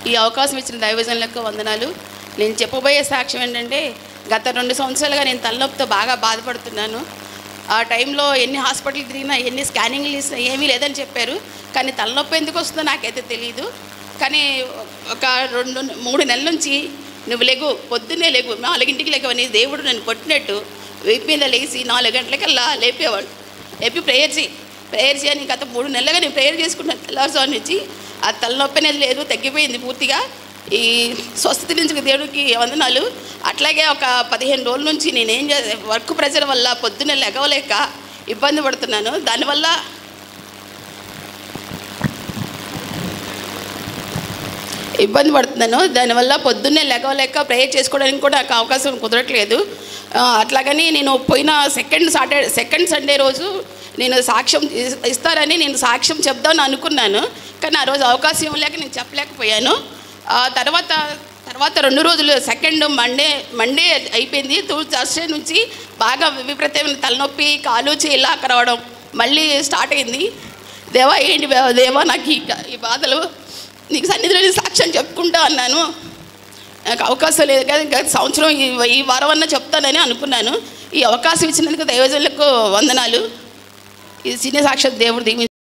ఈ అవకాశం ఇచ్చిన దైవజనులకు వందనాలు నేను చెప్పబోయే సాక్ష్యం ఏంటంటే గత రెండు సంవత్సరాలుగా నేను తలనొప్పితో బాగా బాధపడుతున్నాను ఆ టైంలో ఎన్ని హాస్పిటల్ తిరిగినా ఎన్ని స్కానింగ్లు తీసినా ఏమీ లేదని చెప్పారు కానీ తలనొప్పి ఎందుకు వస్తుందో నాకైతే తెలియదు కానీ ఒక రెండు మూడు నెలల నుంచి నువ్వు లేగు పొద్దున్నే లేగు నాలుగింటికి లేకవని దేవుడు నన్ను కొట్టినట్టు వీపు మీద లేచి నాలుగు గంటలకల్లా లేపేవాడు లేపి ప్రేయర్ చేయి ప్రేయర్ చేయని గత మూడు నెలలుగా నేను ప్రేయర్ చేసుకున్నాను తెల్లవారుజాము నుంచి ఆ తలనొప్పి అనేది లేదు తగ్గిపోయింది పూర్తిగా ఈ స్వస్థత నుంచి దేవుడికి వందనాలు అట్లాగే ఒక పదిహేను రోజుల నుంచి నేనేం చే వర్క్ ప్రెజర్ వల్ల పొద్దున్నే లెగవలేక ఇబ్బంది పడుతున్నాను దానివల్ల ఇబ్బంది పడుతున్నాను దానివల్ల పొద్దున్నే లెగవలేక ప్రేయర్ చేసుకోవడానికి కూడా నాకు అవకాశం కుదరట్లేదు ఆ, అట్లాగని నేను పోయిన సెకండ్ సాటర్డే సెకండ్ సండే రోజు నేను సాక్ష్యం ఇస్- ఇస్తారని నేను సాక్ష్యం చెప్దామని అనుకున్నాను కానీ ఆ రోజు అవకాశం ఇవ్వలేక నేను చెప్పలేకపోయాను ఆ తర్వాత తర్వాత రెండు రోజులు సెకండ్ మండే మండే అయిపోయింది థర్స్డే నుంచి బాగా విపరీతమైన తలనొప్పి కాలు చేయి ఇలా రావడం మళ్ళీ స్టార్ట్ అయింది దేవా ఏంటి దేవా- దేవా నాకు ఈ ఈ బాధలు నీకు సన్నిధిలో నేను సాక్ష్యం చెప్పుకుంటా అన్నాను నాకు అవకాశం లేదు కదా ఇంకా సంవత్సరం ఈ ఈ వారం అన్నా చెప్తానని అనుకున్నాను ఈ అవకాశం ఇచ్చినందుకు దైవజనులకు వందనాలు ఇది చిన్న సాక్షాత్ దేవుడు దీవి